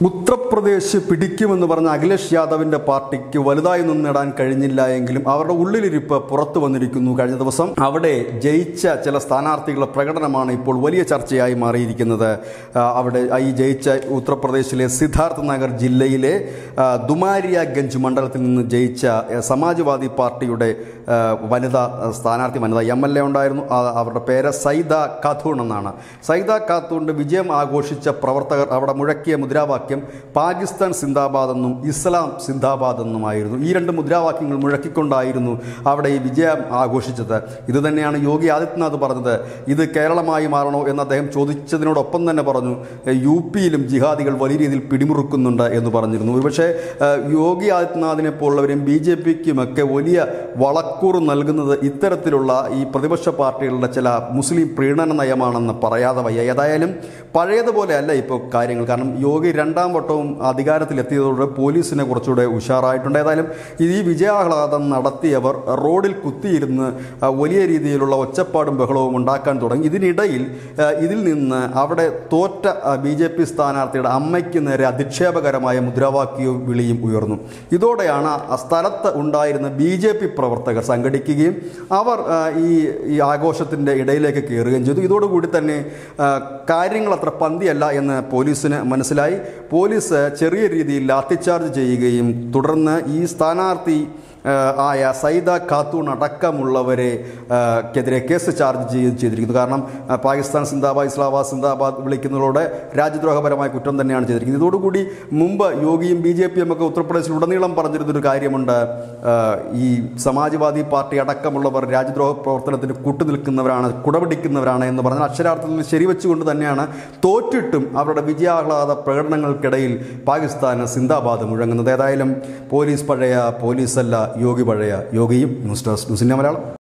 ഉത്തർപ്രദേശ് പിടിക്കുമെന്ന് പറഞ്ഞ അഖിലേഷ് യാദവിന്റെ പാർട്ടിക്ക് വലുതായൊന്നും നേടാൻ കഴിഞ്ഞില്ല എങ്കിലും അവരുടെ ഉള്ളിലിരിപ്പ് പുറത്തു വന്നിരിക്കുന്നു കഴിഞ്ഞ ദിവസം അവിടെ ജയിച്ച ചില സ്ഥാനാർത്ഥികളുടെ പ്രകടനമാണ് ഇപ്പോൾ വലിയ ചർച്ചയായി മാറിയിരിക്കുന്നത് ആ, അവിടെ ഈ ജയിച്ച ഉത്തർപ്രദേശിലെ സിദ്ധാർത്ഥ് നഗർ ജില്ലയിലെ ആ, ദുമാരിയാഗഞ്ച് മണ്ഡലത്തിൽ നിന്ന് ജയിച്ച ആ, സമാജ്വാദി പാർട്ടിയുടെ ആ, വനിതാ ആ, സ്ഥാനാർത്ഥി വനിത എം എൽ എ ഉണ്ടായിരുന്നു ആ, അവരുടെ പേര് സൈദ ഖാത്തൂൺ എന്നാണ് സൈദ ഖാത്തൂണിന്റെ വിജയം ആഘോഷിച്ച പ്രവർത്തകർ അവിടെ മുഴക്കിയ മുദ്രാവാക്യം പാകിസ്ഥാൻ സിന്ദാബാദ് എന്നും ഇസ്ലാം സിന്ദാബാദ് എന്നുമായിരുന്നു ഈ രണ്ട് മുദ്രാവാക്യങ്ങൾ മുഴക്കിക്കൊണ്ടായിരുന്നു അവിടെ ഈ വിജയം ആഘോഷിച്ചത് ഇത് തന്നെയാണ് യോഗി ആദിത്യനാഥ് പറഞ്ഞത് ഇത് കേരളമായി മാറണോ എന്ന് അദ്ദേഹം ചോദിച്ചതിനോടൊപ്പം തന്നെ പറഞ്ഞു "എ, യു പിയിലും ജിഹാദികൾ വലിയ രീതിയിൽ പിടിമുറുക്കുന്നുണ്ട് എന്ന് പറഞ്ഞിരുന്നു ഒരുപക്ഷെ ഏഹ്, യോഗി ആദിത്യനാഥിനെ പോലുള്ളവരും ബി ജെ പിക്കുമൊക്കെ വലിയ വളക്കൂറ് നൽകുന്നത് ഇത്തരത്തിലുള്ള ഈ പ്രതിപക്ഷ പാർട്ടികളുടെ ചില മുസ്ലിം പ്രീണന നയമാണെന്ന് പറയാതെ വയ്യ ഏതായാലും പഴയതുപോലെ അല്ല ഇപ്പോൾ കാര്യങ്ങൾ കാരണം യോഗി രണ്ടാം വട്ടവും അധികാരത്തിലെത്തിയതോടെ പോലീസിനെ കുറച്ചുകൂടെ ഉഷാറായിട്ടുണ്ട് ഏതായാലും ഈ വിജയാഹ്ലാദം നടത്തിയവർ റോഡിൽ കുത്തിയിരുന്ന് ആ, വലിയ രീതിയിലുള്ള ഒച്ചപ്പാടും ബഹളവും ഉണ്ടാക്കാൻ തുടങ്ങി ഇതിനിടയിൽ ആ, ഇതിൽ നിന്ന് അവിടെ തോറ്റ ബി ജെ പി സ്ഥാനാർത്ഥിയുടെ അമ്മയ്ക്ക് നേരെ അധിക്ഷേപകരമായ മുദ്രാവാക്യവും വിളിയും ഉയർന്നു ഇതോടെയാണ് ആ സ്ഥലത്ത് ഉണ്ടായിരുന്ന ബി ജെ പി പ്രവർത്തകർ സംഘടിക്കുകയും അവർ ആ, ഈ ഈ ആഘോഷത്തിൻ്റെ ഇടയിലേക്ക് കയറുകയും ചെയ്തു ഇതോടുകൂടി തന്നെ ആ, കാര്യങ്ങൾ അത്ര പന്തിയല്ല എന്ന് പോലീസിന് മനസ്സിലായി പോലീസ് ചെറിയ രീതിയിൽ ലാത്തിച്ചാർജ് ചെയ്യുകയും തുടർന്ന് ഈ സ്ഥാനാർത്ഥി ആ, ആയ സൈദ ഖാത്തൂൺ അടക്കമുള്ളവരെ ആ, ക്കെതിരെ കേസ് ചാർജ് ചെയ്യുകയും ചെയ്തിരിക്കുന്നു കാരണം ആ, പാകിസ്ഥാൻ സിന്ദാബാദ് ഇസ്ലാമാബാദ് സിന്ദാബാദ് വിളിക്കുന്നതോടെ രാജ്യദ്രോഹപരമായ കുറ്റം തന്നെയാണ് ചെയ്തിരിക്കുന്നത് ഇതോടുകൂടി മുമ്പ് യോഗിയും ബി ജെ പിയും ഒക്കെ ഉത്തർപ്രദേശിൽ ഉടനീളം പറഞ്ഞിരുന്നൊരു കാര്യമുണ്ട് ആ, ഈ സമാജ്വാദി പാർട്ടി അടക്കമുള്ളവർ രാജ്യദ്രോഹ പ്രവർത്തനത്തിന് കൂട്ടുനിൽക്കുന്നവരാണ് കുടപിടിക്കുന്നവരാണ് എന്ന് പറഞ്ഞാൽ അക്ഷരാർത്ഥത്തിൽ ശരിവെച്ചുകൊണ്ട് തന്നെയാണ് തോറ്റിട്ടും അവരുടെ വിജയാഹ്ലാദ പ്രകടനങ്ങൾക്കിടയിൽ പാകിസ്ഥാന് സിന്ദാബാദ് മുഴങ്ങുന്നത് ഏതായാലും പോലീസ് പഴയ പോലീസല്ല യോഗി പഴയ യോഗിയും ന്യൂസ് ഡെസ്ക് ന്യൂസിൻ്റെ മലയാളം